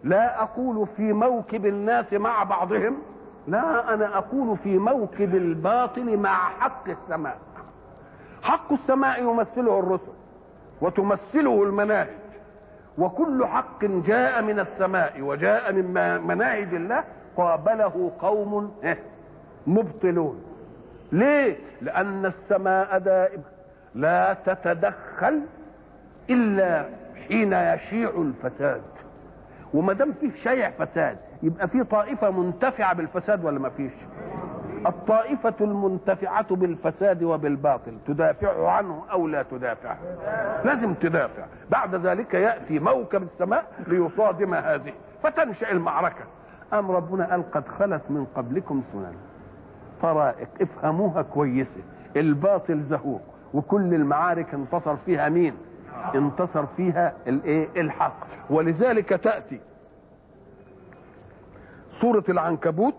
لا اقول في موكب الناس مع بعضهم لا انا اقول في موكب الباطل مع حق السماء حق السماء يمثله الرسل وتمثله المناهج وكل حق جاء من السماء وجاء من مناهج الله قابله قوم مبطلون ليه لان السماء دائما لا تتدخل الا حين يشيع الفساد وما دام فيه شيع فساد يبقى في طائفه منتفعه بالفساد ولا ما فيش الطائفة المنتفعة بالفساد وبالباطل تدافع عنه أو لا تدافع لازم تدافع بعد ذلك يأتي موكب السماء ليصادم هذه فتنشأ المعركة أم ربنا قال قد خلت من قبلكم سنن طرائق افهموها كويسة الباطل زهوق وكل المعارك انتصر فيها مين انتصر فيها الايه الحق ولذلك تأتي سورة العنكبوت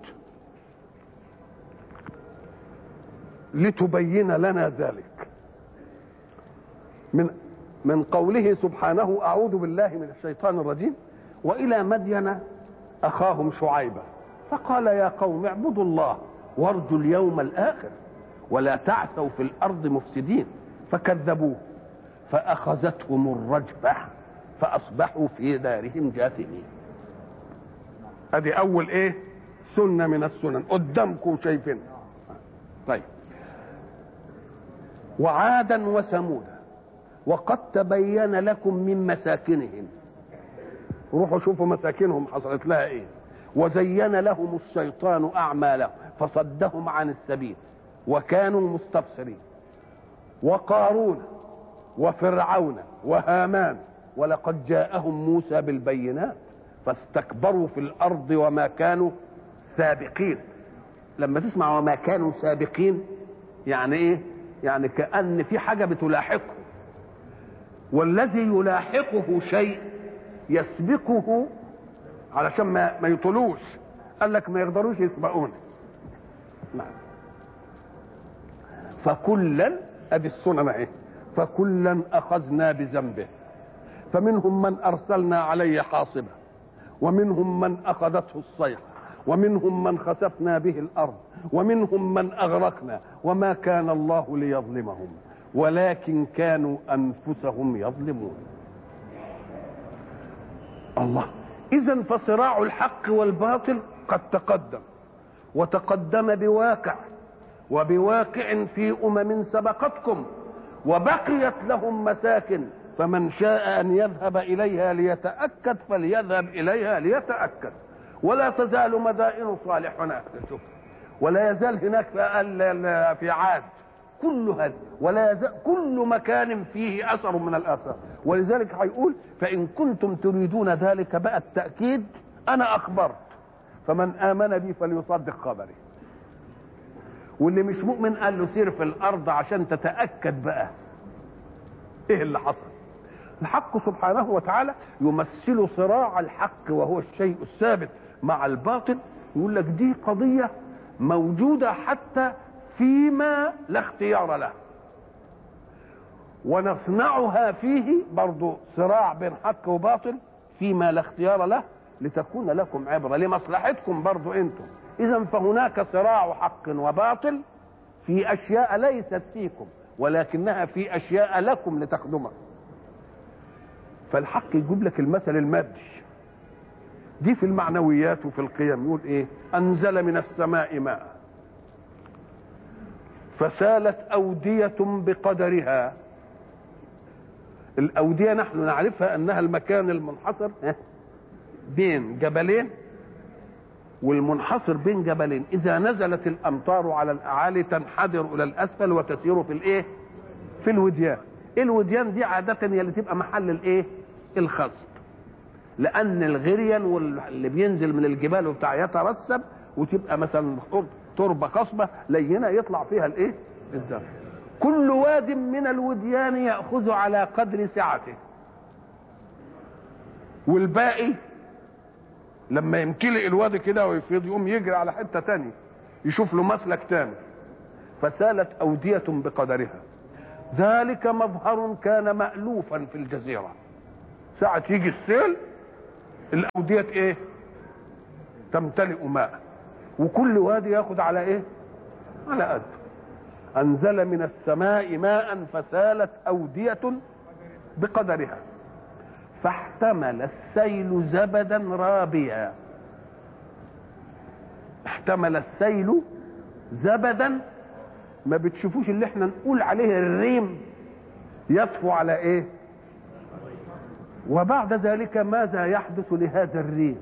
لتبين لنا ذلك من من قوله سبحانه اعوذ بالله من الشيطان الرجيم والى مدين اخاهم شعيبا فقال يا قوم اعبدوا الله وارجوا اليوم الاخر ولا تعثوا في الارض مفسدين فكذبوه فاخذتهم الرجفه فاصبحوا في دارهم جاثمين ادي اول ايه سنه من السنن قدامكم شايفين طيب وعادا وثمودا وقد تبين لكم من مساكنهم روحوا شوفوا مساكنهم حصلت لها ايه وزين لهم الشيطان اعمالهم فصدهم عن السبيل وكانوا مستبصرين وقارون وفرعون وهامان ولقد جاءهم موسى بالبينات فاستكبروا في الارض وما كانوا سابقين لما تسمع وما كانوا سابقين يعني ايه يعني كأن في حاجة بتلاحقه والذي يلاحقه شيء يسبقه علشان ما, ما يطلوش قال لك ما يقدروش يسبقون نعم فكلا ادي السنن اهي فكلا اخذنا بذنبه فمنهم من ارسلنا عليه حاصبا ومنهم من اخذته الصيحه ومنهم من خسفنا به الارض ومنهم من اغرقنا وما كان الله ليظلمهم ولكن كانوا انفسهم يظلمون الله اذا فصراع الحق والباطل قد تقدم وتقدم بواقع وبواقع في امم سبقتكم وبقيت لهم مساكن فمن شاء ان يذهب اليها ليتاكد فليذهب اليها ليتاكد ولا تزال مدائن صالح هناك شوف ولا يزال هناك في في عاد كل هذا ولا يزال كل مكان فيه اثر من الاثار ولذلك هيقول فان كنتم تريدون ذلك بقى التاكيد انا اخبرت فمن امن بي فليصدق خبري واللي مش مؤمن قال له سير في الارض عشان تتاكد بقى ايه اللي حصل الحق سبحانه وتعالى يمثل صراع الحق وهو الشيء الثابت مع الباطل يقول لك دي قضية موجودة حتى فيما لا اختيار له ونصنعها فيه برضو صراع بين حق وباطل فيما لا اختيار له لتكون لكم عبرة لمصلحتكم برضو انتم اذا فهناك صراع حق وباطل في اشياء ليست فيكم ولكنها في اشياء لكم لتخدمكم فالحق يجيب لك المثل المادي دي في المعنويات وفي القيم يقول ايه انزل من السماء ماء فسالت اوديه بقدرها الاوديه نحن نعرفها انها المكان المنحصر بين جبلين والمنحصر بين جبلين اذا نزلت الامطار على الاعالي تنحدر الى الاسفل وتسير في الايه في الوديان الوديان دي عاده هي اللي تبقى محل الايه الخصب لان الغريان واللي بينزل من الجبال وبتاع يترسب وتبقى مثلا تربه خصبه لينه يطلع فيها الايه الزرع كل واد من الوديان ياخذ على قدر سعته والباقي لما يمتلئ الوادي كده ويفيض يقوم يجري على حته تانية يشوف له مسلك تاني فسالت اوديه بقدرها ذلك مظهر كان مألوفا في الجزيره ساعة يجي السيل الاوديه ايه تمتلئ ماء وكل وادي ياخد على ايه على قد انزل من السماء ماء فسالت اوديه بقدرها فاحتمل السيل زبدا رابيا احتمل السيل زبدا ما بتشوفوش اللي احنا نقول عليه الريم يطفو على ايه وبعد ذلك ماذا يحدث لهذا الريم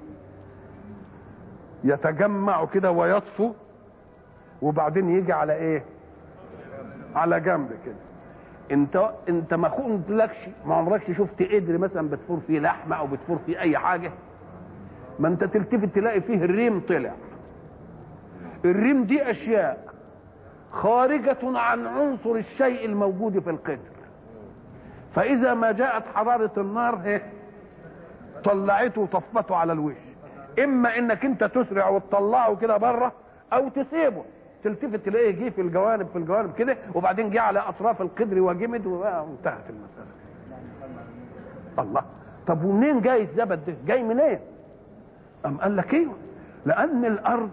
يتجمع كده ويطفو وبعدين يجي على ايه على جنب كده انت انت ما لكش ما عمركش شفت قدر مثلا بتفور فيه لحمه او بتفور فيه اي حاجه ما انت تلتفت تلاقي فيه الريم طلع الريم دي اشياء خارجة عن عنصر الشيء الموجود في القدر فإذا ما جاءت حرارة النار هي طلعته وطفته على الوش إما إنك أنت تسرع وتطلعه كده بره أو تسيبه تلتفت تلاقيه جه في الجوانب في الجوانب كده وبعدين جه على أطراف القدر وجمد وانتهت المسألة الله طب ومنين جاي الزبد ده؟ جاي منين؟ إيه؟ أم قال لك ايوه لأن الأرض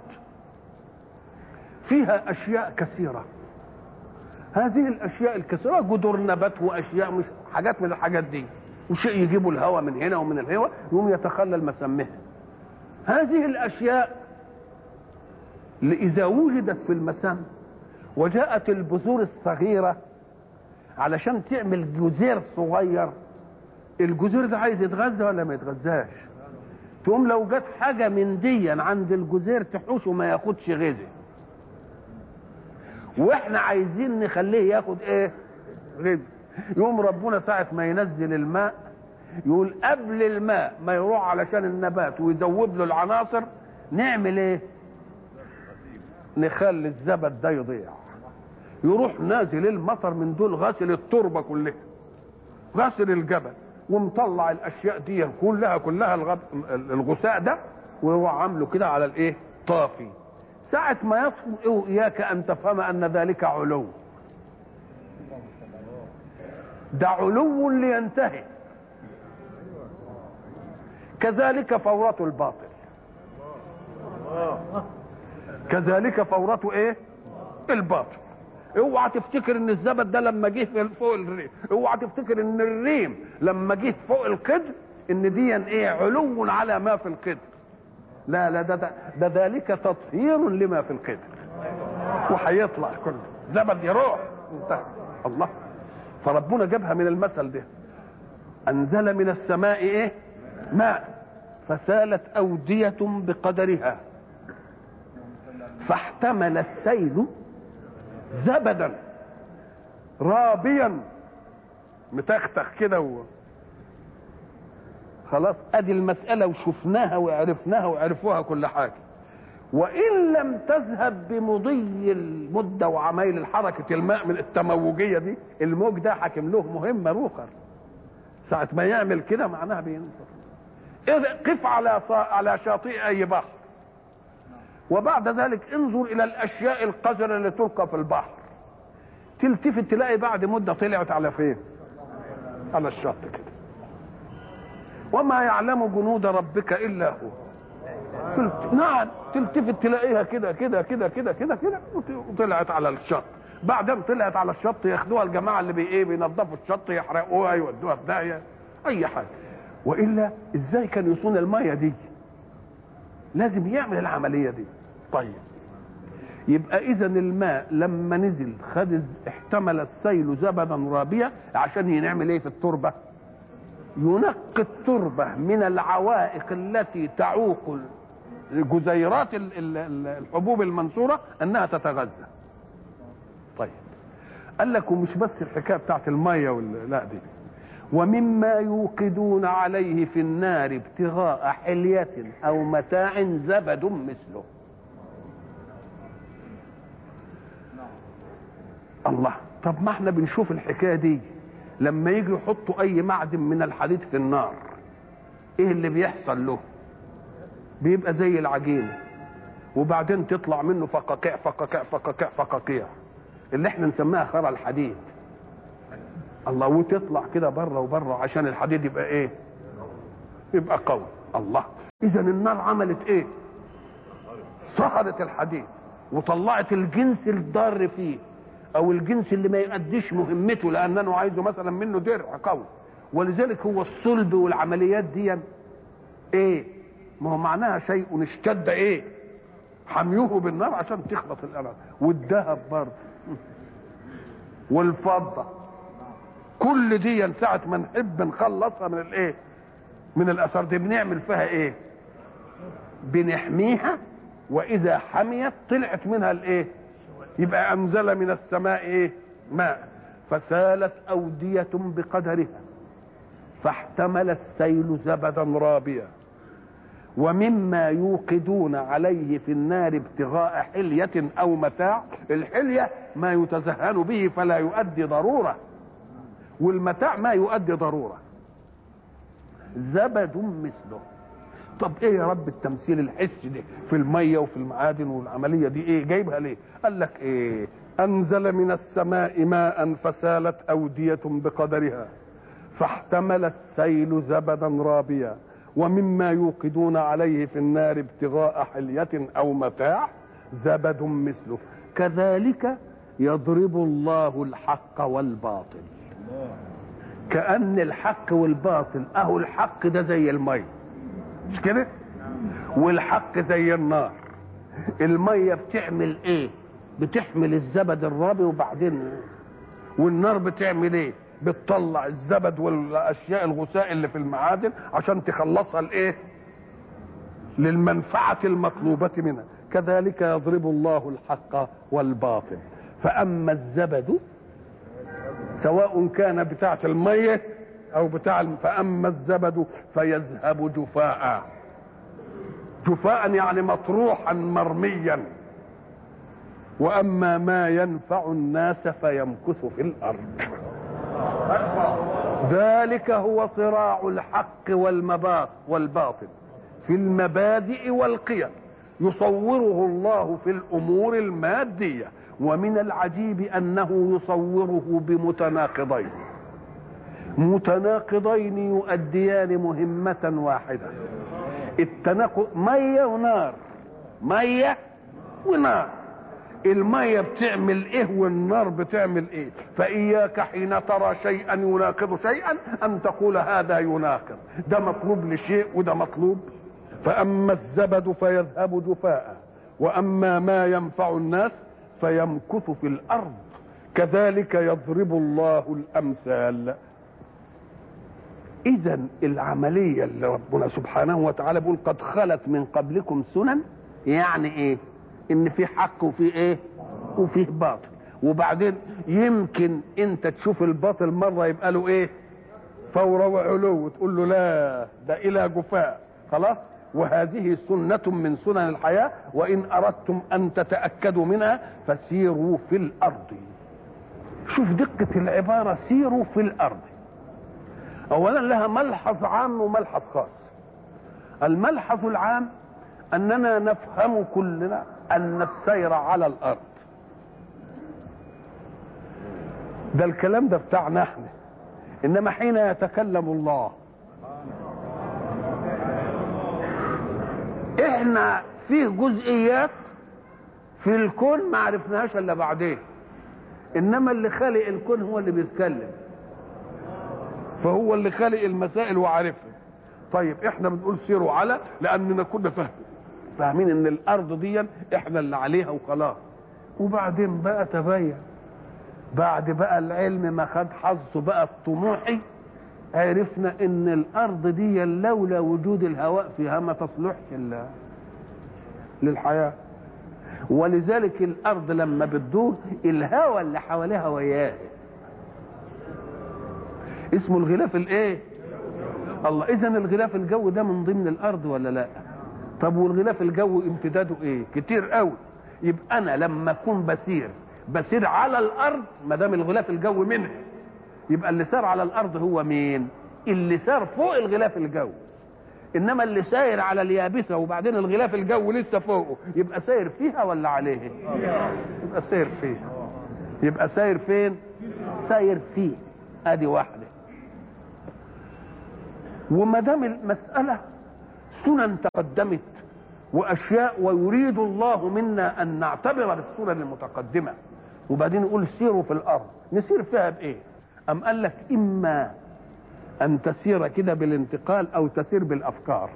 فيها اشياء كثيره هذه الاشياء الكثيره جدر نبات واشياء مش حاجات من الحاجات دي وشيء يجيبوا الهواء من هنا ومن الهواء يقوم يتخلل مسامها هذه الاشياء اذا وجدت في المسام وجاءت البذور الصغيره علشان تعمل جزير صغير الجزير ده عايز يتغذى ولا ما يتغذاش تقوم لو جت حاجه من دي عند الجزير تحوش وما ياخدش غذاء واحنا عايزين نخليه ياخد ايه غذاء يوم ربنا ساعة ما ينزل الماء يقول قبل الماء ما يروح علشان النبات ويذوب له العناصر نعمل ايه نخلي الزبد ده يضيع يروح نازل المطر من دول غسل التربة كلها غسل الجبل ومطلع الاشياء دي كلها كلها الغثاء ده ويروح عامله كده على الايه طافي ساعة ما يطفو إياك أن تفهم أن ذلك علو ده علو لينتهي كذلك فورة الباطل كذلك فورة ايه الباطل اوعى تفتكر ان الزبد ده لما جه فوق الريم اوعى تفتكر ان الريم لما جه فوق القدر ان دي ايه علو على ما في القدر لا لا ده, ده, ده ذلك تطهير لما في القدر وهيطلع كله زبد يروح انتهى الله فربنا جابها من المثل ده انزل من السماء ايه ماء فسالت اوديه بقدرها فاحتمل السيل زبدا رابيا متختخ كده و... خلاص ادي المساله وشفناها وعرفناها وعرفوها كل حاجه وان لم تذهب بمضي المده وعمايل الحركه الماء من التموجيه دي الموج ده حاكم له مهمه روخر ساعه ما يعمل كده معناها بينصر اذا قف على على شاطئ اي بحر وبعد ذلك انظر الى الاشياء القذره اللي تلقى في البحر تلتفت تلاقي بعد مده طلعت على فين على الشط كده وما يعلم جنود ربك الا هو نعم تلتفت تلاقيها كده كده كده كده كده كده وطلعت على الشط بعدين طلعت على الشط ياخدوها الجماعه اللي بي ايه بينظفوا الشط يحرقوها يودوها في داهيه اي حاجه والا ازاي كان يصون الميه دي لازم يعمل العمليه دي طيب يبقى اذا الماء لما نزل خد احتمل السيل زبدا رابيا عشان ينعمل ايه في التربه ينقي التربه من العوائق التي تعوق جزيرات الحبوب المنصوره انها تتغذى طيب قال لك ومش بس الحكايه بتاعت الميه وال... لا دي ومما يوقدون عليه في النار ابتغاء حلية أو متاع زبد مثله الله طب ما احنا بنشوف الحكاية دي لما يجي يحطوا أي معدن من الحديد في النار ايه اللي بيحصل له بيبقى زي العجينة وبعدين تطلع منه فقاقيع فقاقيع فقاقيع فقاقيع اللي احنا نسميها خرى الحديد الله وتطلع كده بره وبره عشان الحديد يبقى ايه يبقى قوي الله اذا النار عملت ايه صهرت الحديد وطلعت الجنس الضار فيه او الجنس اللي ما يؤديش مهمته لانه عايزه مثلا منه درع قوي ولذلك هو الصلب والعمليات دي ايه ما هو معناها شيء اشتد ايه حميوه بالنار عشان تخلص الارض والذهب برضه والفضه كل دي ساعة ما نحب نخلصها من الايه من الاثار دي بنعمل فيها ايه بنحميها واذا حميت طلعت منها الايه يبقى انزل من السماء ايه ماء فسالت اودية بقدرها فاحتمل السيل زبدا رابيا ومما يوقدون عليه في النار ابتغاء حلية أو متاع الحلية ما يتزهن به فلا يؤدي ضرورة والمتاع ما يؤدي ضرورة زبد مثله طب ايه يا رب التمثيل الحسي ده في المية وفي المعادن والعملية دي ايه جايبها ليه قال لك ايه انزل من السماء ماء فسالت اودية بقدرها فاحتمل السيل زبدا رابيا ومما يوقدون عليه في النار ابتغاء حلية أو متاع زبد مثله كذلك يضرب الله الحق والباطل كأن الحق والباطل أهو الحق ده زي المية مش كده والحق زي النار المية بتعمل ايه بتحمل الزبد الرابي وبعدين والنار بتعمل ايه بتطلع الزبد والاشياء الغثاء اللي في المعادن عشان تخلصها لايه للمنفعه المطلوبه منها كذلك يضرب الله الحق والباطل فاما الزبد سواء كان بتاعه الميه او بتاع فاما الزبد فيذهب جفاء جفاء يعني مطروحا مرميا واما ما ينفع الناس فيمكث في الارض ذلك هو صراع الحق والمباط والباطل في المبادئ والقيم يصوره الله في الامور الماديه ومن العجيب انه يصوره بمتناقضين متناقضين يؤديان مهمه واحده التناقض ميه ونار ميه ونار الميه بتعمل ايه والنار بتعمل ايه فاياك حين ترى شيئا يناقض شيئا ان تقول هذا يناقض ده مطلوب لشيء وده مطلوب فاما الزبد فيذهب جفاء واما ما ينفع الناس فيمكث في الارض كذلك يضرب الله الامثال اذا العمليه اللي ربنا سبحانه وتعالى بيقول قد خلت من قبلكم سنن يعني ايه ان في حق وفي ايه وفيه باطل وبعدين يمكن انت تشوف الباطل مره يبقى له ايه فوره وعلو تقول له لا ده الى جفاء خلاص وهذه سنة من سنن الحياة وإن أردتم أن تتأكدوا منها فسيروا في الأرض شوف دقة العبارة سيروا في الأرض أولا لها ملحظ عام وملحظ خاص الملحظ العام أننا نفهم كلنا أن السير على الأرض ده الكلام ده بتاعنا احنا إنما حين يتكلم الله احنا فيه جزئيات في الكون ما عرفناهاش الا بعدين انما اللي خالق الكون هو اللي بيتكلم فهو اللي خالق المسائل وعارفها طيب احنا بنقول سيروا على لاننا كنا فاهمين فاهمين ان الارض دي احنا اللي عليها وخلاص وبعدين بقى تبين بعد بقى العلم ما خد حظه بقى الطموحي عرفنا ان الارض دي لولا وجود الهواء فيها ما تصلحش للحياه ولذلك الارض لما بتدور الهواء اللي حواليها وياه اسمه الغلاف الايه الله اذا الغلاف الجو ده من ضمن الارض ولا لا طب والغلاف الجو امتداده ايه كتير قوي يبقى انا لما اكون بسير بسير على الارض ما دام الغلاف الجو منها يبقى اللي سار على الارض هو مين اللي سار فوق الغلاف الجو انما اللي ساير على اليابسه وبعدين الغلاف الجو لسه فوقه يبقى ساير فيها ولا عليه يبقى ساير فيها يبقى ساير فين ساير فيه ادي واحده وما دام المساله سنن تقدمت واشياء ويريد الله منا ان نعتبر بالسنن المتقدمه وبعدين يقول سيروا في الارض نسير فيها بايه ام قال لك اما ان تسير كده بالانتقال او تسير بالافكار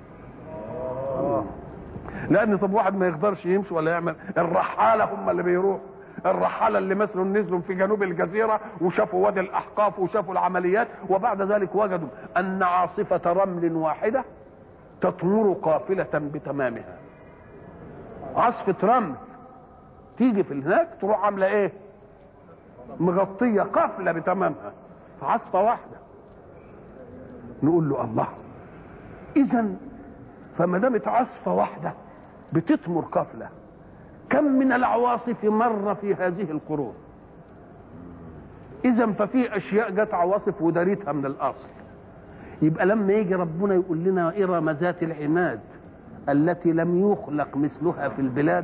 لان طب واحد ما يقدرش يمشي ولا يعمل الرحاله هم اللي بيروحوا الرحالة اللي مثلا نزلوا في جنوب الجزيرة وشافوا وادي الأحقاف وشافوا العمليات وبعد ذلك وجدوا أن عاصفة رمل واحدة تطمر قافلة بتمامها عاصفة رمل تيجي في هناك تروح عاملة ايه مغطية قافلة بتمامها في عاصفة واحدة نقول له الله إذا فما دامت عاصفة واحدة بتطمر قافلة كم من العواصف مر في هذه القرون اذا ففي اشياء جت عواصف وداريتها من الاصل يبقى لما يجي ربنا يقول لنا ارم ذات العماد التي لم يخلق مثلها في البلاد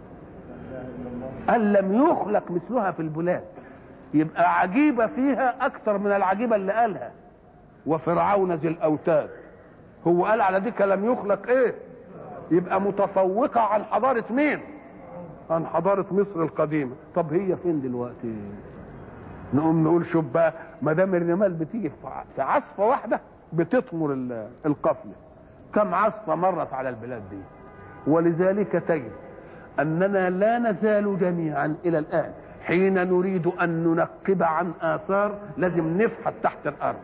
قال لم يخلق مثلها في البلاد يبقى عجيبه فيها اكثر من العجيبه اللي قالها وفرعون ذي الاوتاد هو قال على ديك لم يخلق ايه يبقى متفوقه عن حضاره مين عن حضارة مصر القديمة طب هي فين دلوقتي نقوم نقول شوف بقى ما دام الرمال بتيجي في عصفة واحدة بتطمر القفلة كم عصفة مرت على البلاد دي ولذلك تجد أننا لا نزال جميعا إلى الآن حين نريد أن ننقب عن آثار لازم نفحت تحت الأرض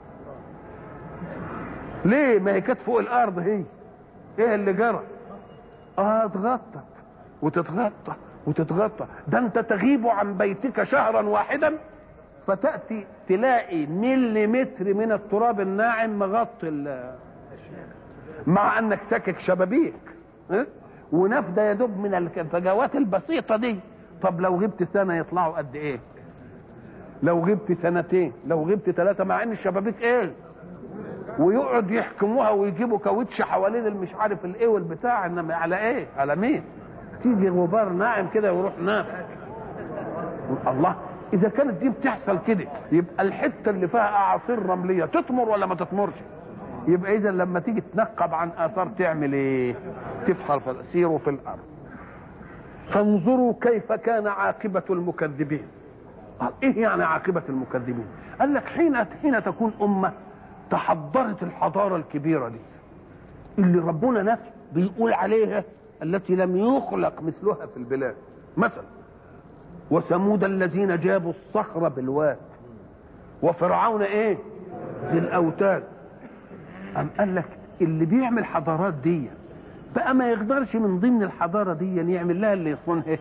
ليه ما هي كانت فوق الأرض هي ايه اللي جرى اه اتغطت وتتغطى وتتغطى ده انت تغيب عن بيتك شهرا واحدا فتاتي تلاقي مليمتر من التراب الناعم مغطي مع انك ساكك شبابيك اه؟ ونفده يدب من الفجوات البسيطه دي طب لو غبت سنه يطلعوا قد ايه لو غبت سنتين لو غبت ثلاثه مع ان الشبابيك ايه ويقعد يحكموها ويجيبوا كاوتش حوالين المش عارف الايه والبتاع انما على ايه على مين تيجي غبار ناعم كده ويروح نام الله اذا كانت دي بتحصل كده يبقى الحته اللي فيها اعاصير رمليه تطمر ولا ما تطمرش يبقى اذا لما تيجي تنقب عن اثار تعمل ايه تفحر سيروا في الارض فانظروا كيف كان عاقبه المكذبين قال ايه يعني عاقبه المكذبين قال لك حين حين تكون امه تحضرت الحضاره الكبيره دي اللي ربنا نفسه بيقول عليها التي لم يخلق مثلها في البلاد مثلا وثمود الذين جابوا الصخر بالواد وفرعون ايه ذي الاوتاد أم قال لك اللي بيعمل حضارات دي بقى ما يقدرش من ضمن الحضارة دي يعمل لها اللي يصونها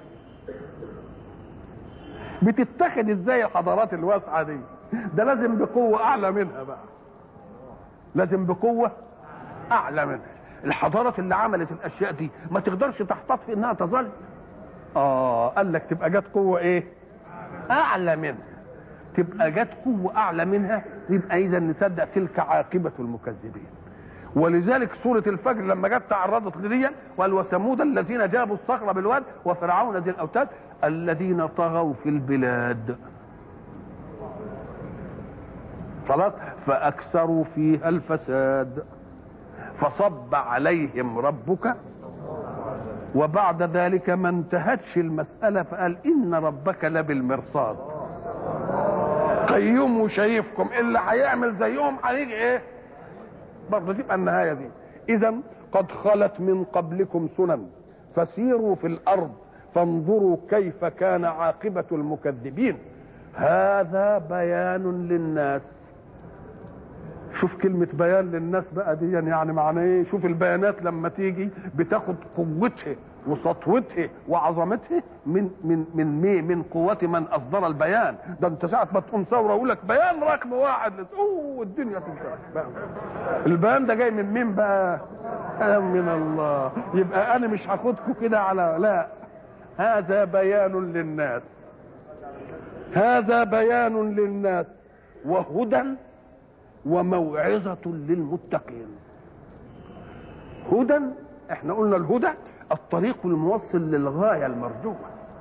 بتتخذ ازاي الحضارات الواسعة دي ده لازم بقوة اعلى منها بقى لازم بقوة اعلى منها الحضارات اللي عملت الاشياء دي ما تقدرش تحتفظ انها تظل اه قال لك تبقى جت قوه ايه اعلى منها تبقى جت قوه اعلى منها يبقى اذا نصدق تلك عاقبه المكذبين ولذلك سورة الفجر لما جت تعرضت لدي قال وثمود الذين جابوا الصخر بالواد وفرعون ذي الأوتاد الذين طغوا في البلاد خلاص فأكثروا فيها الفساد فصب عليهم ربك وبعد ذلك ما انتهتش المسألة فقال إن ربك لبالمرصاد قيوم وشايفكم اللي هيعمل زيهم هنيجي ايه برضه تبقى النهاية دي إذا قد خلت من قبلكم سنن فسيروا في الأرض فانظروا كيف كان عاقبة المكذبين هذا بيان للناس شوف كلمة بيان للناس بقى دي يعني معناه ايه؟ شوف البيانات لما تيجي بتاخد قوتها وسطوتها وعظمتها من من من مي من قوة من أصدر البيان، ده أنت ساعة ما تقوم ثورة يقول لك بيان رقم واحد أوه الدنيا تنتهي البيان ده جاي من مين بقى؟ من الله، يبقى أنا مش هاخدكم كده على لا هذا بيان للناس هذا بيان للناس وهدى وموعظة للمتقين هدى احنا قلنا الهدى الطريق الموصل للغاية المرجوة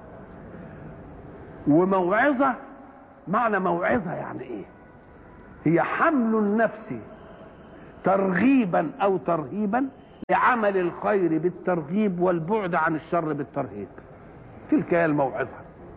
وموعظة معنى موعظة يعني ايه هي حمل النفس ترغيبا او ترهيبا لعمل الخير بالترغيب والبعد عن الشر بالترهيب تلك هي الموعظه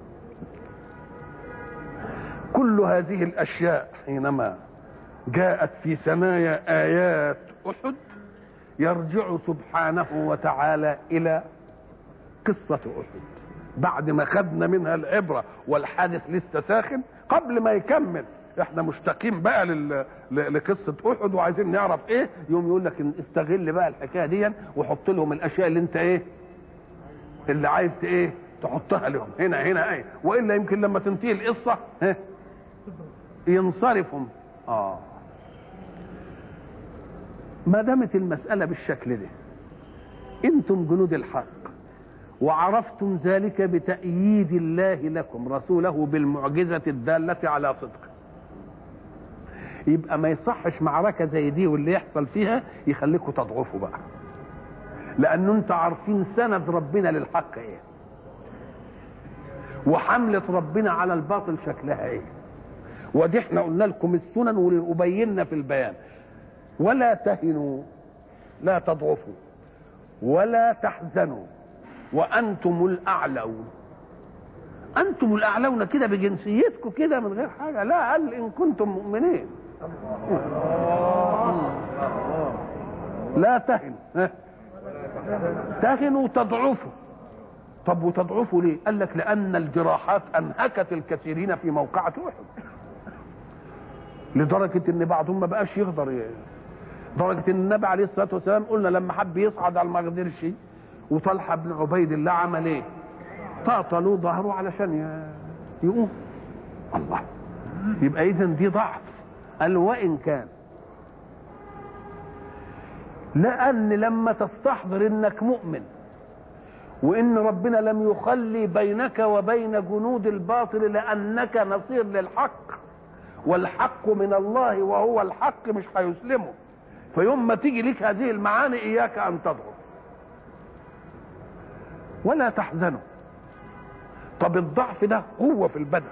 كل هذه الاشياء حينما جاءت في ثنايا ايات احد يرجع سبحانه وتعالى الى قصه احد بعد ما خدنا منها العبره والحادث لسه ساخن قبل ما يكمل احنا مشتاقين بقى لل... لقصه احد وعايزين نعرف ايه يوم يقول لك استغل بقى الحكايه دي وحط لهم الاشياء اللي انت ايه اللي عايز ايه تحطها لهم هنا هنا ايه والا يمكن لما تنتهي القصه ها ينصرفهم اه ما دامت المساله بالشكل ده انتم جنود الحق وعرفتم ذلك بتأييد الله لكم رسوله بالمعجزة الدالة على صدقه يبقى ما يصحش معركة زي دي واللي يحصل فيها يخليكم تضعفوا بقى لأن انتوا عارفين سند ربنا للحق ايه وحملة ربنا على الباطل شكلها ايه ودي احنا قلنا لكم السنن وبينا في البيان ولا تهنوا لا تضعفوا ولا تحزنوا وانتم الاعلون انتم الاعلون كده بجنسيتكم كده من غير حاجه لا قال ان كنتم مؤمنين لا تهن تهنوا تضعفوا طب وتضعفوا ليه قال لك لان الجراحات انهكت الكثيرين في موقعة احد لدرجة ان بعضهم ما بقاش يقدر ي... درجة ان النبي عليه الصلاة والسلام قلنا لما حب يصعد على المقدرش وطلحة بن عبيد الله عمل ايه طاطلوا ظهره علشان يقوم الله يبقى اذا دي ضعف قال وان كان لان لما تستحضر انك مؤمن وان ربنا لم يخلي بينك وبين جنود الباطل لانك نصير للحق والحق من الله وهو الحق مش هيسلمه فيوم ما تيجي لك هذه المعاني اياك ان تضعف ولا تحزنوا طب الضعف ده قوة في البدن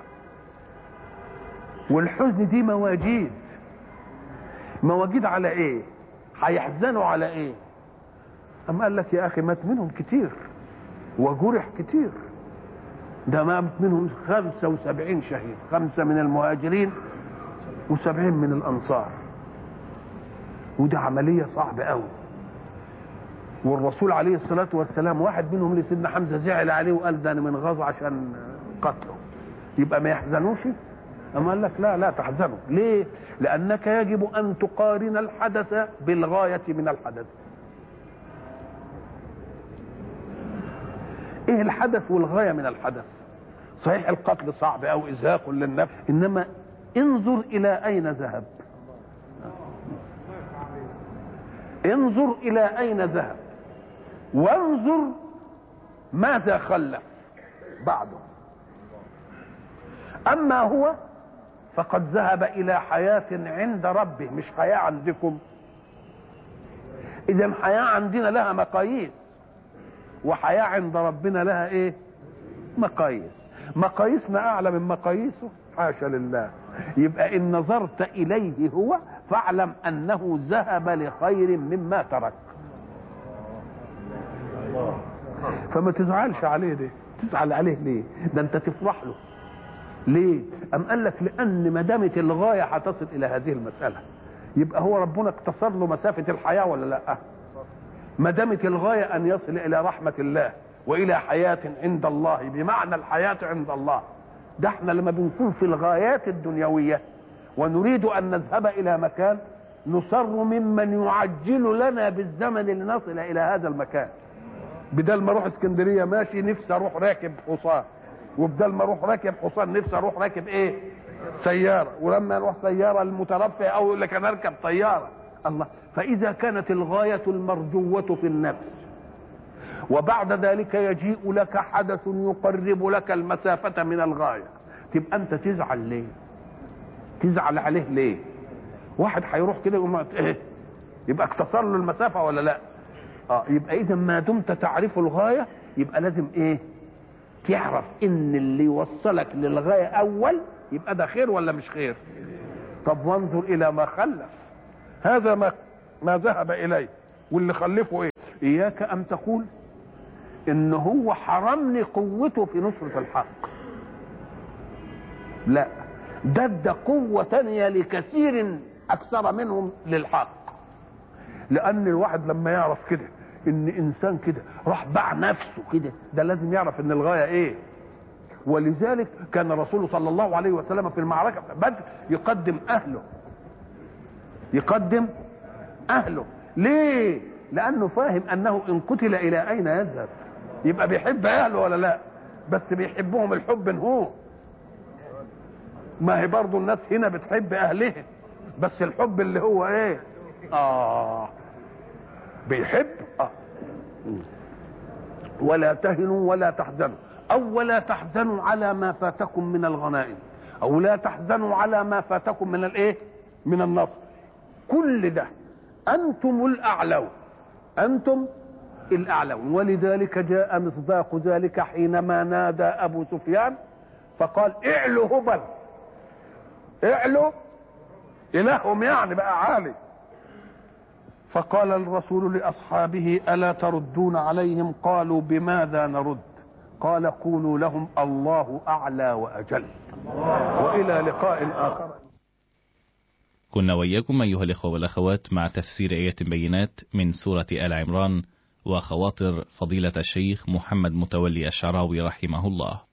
والحزن دي مواجيد مواجيد على ايه هيحزنوا على ايه أم قال لك يا أخي مات منهم كتير وجرح كتير ده مات منهم خمسة وسبعين شهيد خمسة من المهاجرين وسبعين من الأنصار وده عملية صعبة قوي والرسول عليه الصلاة والسلام واحد منهم اللي سيدنا حمزة زعل عليه وقال ده أنا من غزو عشان قتله يبقى ما يحزنوش أما قال لك لا لا تحزنوا ليه لأنك يجب أن تقارن الحدث بالغاية من الحدث ايه الحدث والغاية من الحدث صحيح القتل صعب او ازهاق للنفس انما انظر الى اين ذهب انظر الى اين ذهب وانظر ماذا خلف بعده اما هو فقد ذهب الى حياة عند ربه مش حياة عندكم اذا حياة عندنا لها مقاييس وحياة عند ربنا لها ايه مقاييس مقاييسنا اعلى من مقاييسه حاشا لله يبقى ان نظرت اليه هو فاعلم انه ذهب لخير مما ترك فما تزعلش عليه ده تزعل عليه ليه ده انت تفرح له ليه ام قال لك لان ما دامت الغايه هتصل الى هذه المساله يبقى هو ربنا اقتصر له مسافه الحياه ولا لا ما دامت الغايه ان يصل الى رحمه الله والى حياه عند الله بمعنى الحياه عند الله ده احنا لما بنكون في الغايات الدنيويه ونريد ان نذهب الى مكان نصر ممن يعجل لنا بالزمن لنصل الى هذا المكان بدل ما اروح اسكندريه ماشي نفسي اروح راكب حصان وبدل ما اروح راكب حصان نفسي اروح راكب ايه سياره ولما اروح سياره المترفه او يقول لك انا اركب طياره الله فإذا كانت الغاية المرجوة في النفس وبعد ذلك يجيء لك حدث يقرب لك المسافة من الغاية تبقى أنت تزعل ليه؟ تزعل عليه ليه؟ واحد هيروح كده يقوم ايه؟ يبقى اختصر له المسافة ولا لا؟ اه يبقى إذا ما دمت تعرف الغاية يبقى لازم إيه؟ تعرف إن اللي يوصلك للغاية أول يبقى ده خير ولا مش خير؟ طب وانظر إلى ما خلف هذا ما ما ذهب اليه واللي خلفه ايه اياك ان تقول ان هو حرمني قوته في نصرة الحق لا ده ادى قوة تانية لكثير اكثر منهم للحق لان الواحد لما يعرف كده ان انسان كده راح باع نفسه كده ده لازم يعرف ان الغاية ايه ولذلك كان الرسول صلى الله عليه وسلم في المعركة بدر يقدم اهله يقدم اهله ليه لانه فاهم انه ان قتل الى اين يذهب يبقى بيحب اهله ولا لا بس بيحبهم الحب هو ما هي برضه الناس هنا بتحب اهلها بس الحب اللي هو ايه اه بيحب اه ولا تهنوا ولا تحزنوا او ولا تحزنوا على ما فاتكم من الغنائم او لا تحزنوا على ما فاتكم من الايه من النصر كل ده انتم الاعلون انتم الاعلون ولذلك جاء مصداق ذلك حينما نادى ابو سفيان فقال اعلوا هبل اعلوا الههم يعني بقى عالي فقال الرسول لاصحابه الا تردون عليهم قالوا بماذا نرد قال قولوا لهم الله اعلى واجل والى لقاء اخر كنا وإياكم أيها الإخوة والأخوات مع تفسير آيات بينات من سورة آل عمران وخواطر فضيلة الشيخ محمد متولي الشعراوي رحمه الله